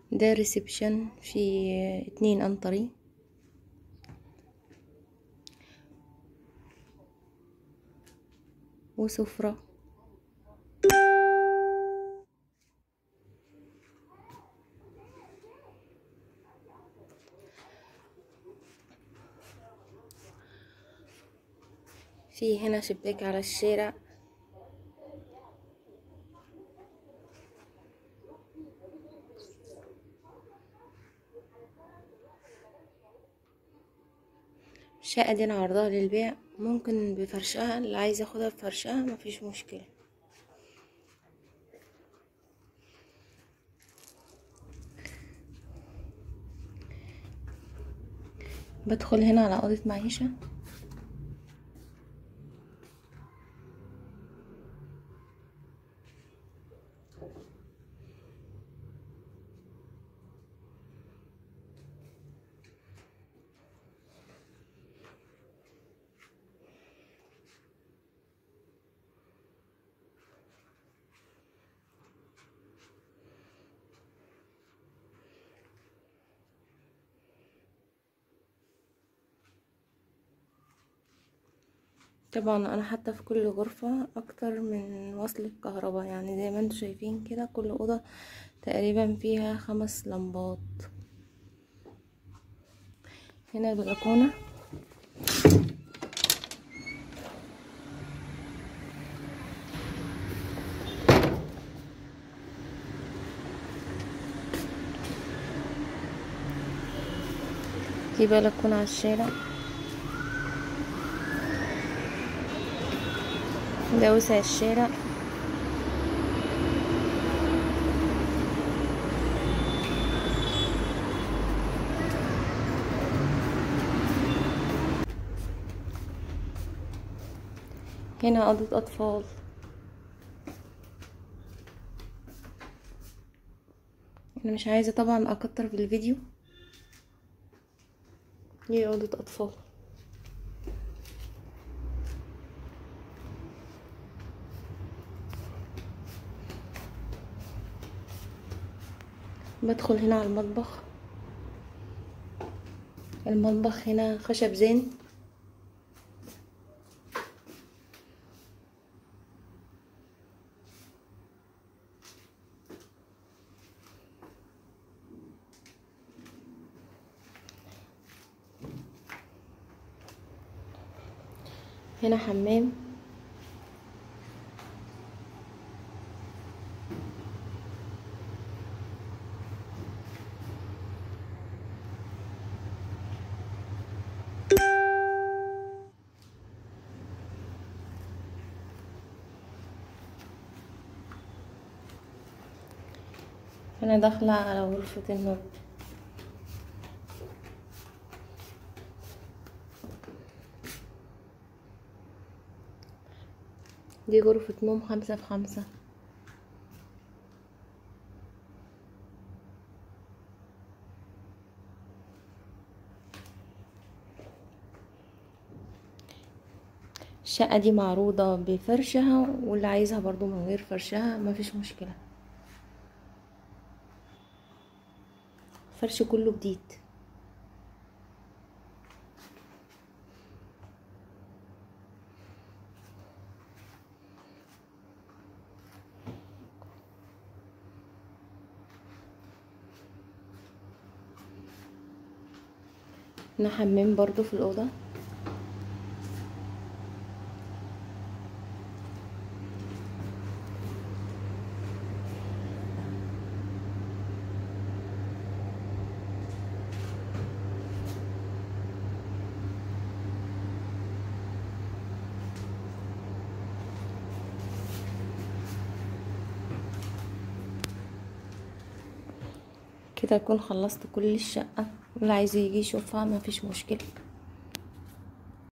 ده ريسبشن في اتنين انطري وسفرة في هنا شباك على الشارع الشقة دي انا عرضها للبيع ممكن بفرشها اللي عايز ياخدها بفرشها مفيش مشكلة بدخل هنا على أوضة معيشة طبعا انا حاطه في كل غرفه اكتر من وصلة كهرباء يعني زي ما انتم شايفين كده كل اوضه تقريبا فيها خمس لمبات هنا البلكونه في بلكونه على الشارع ده وسع الشارع هنا أوضة أطفال أنا مش عايزة طبعا أكتر في الفيديو دي أوضة أطفال بدخل هنا على المطبخ المطبخ هنا خشب زين هنا حمام انا داخله على غرفه النوم دي غرفه نوم خمسة في خمسة الشقة دي معروضة بفرشها واللي عايزها برضو من غير فرشها مفيش مشكلة فرش كله جديد هنا حمام برضو في الأوضة كده اكون خلصت كل الشقة واللي عايز يجي يشوفها مفيش مشكلة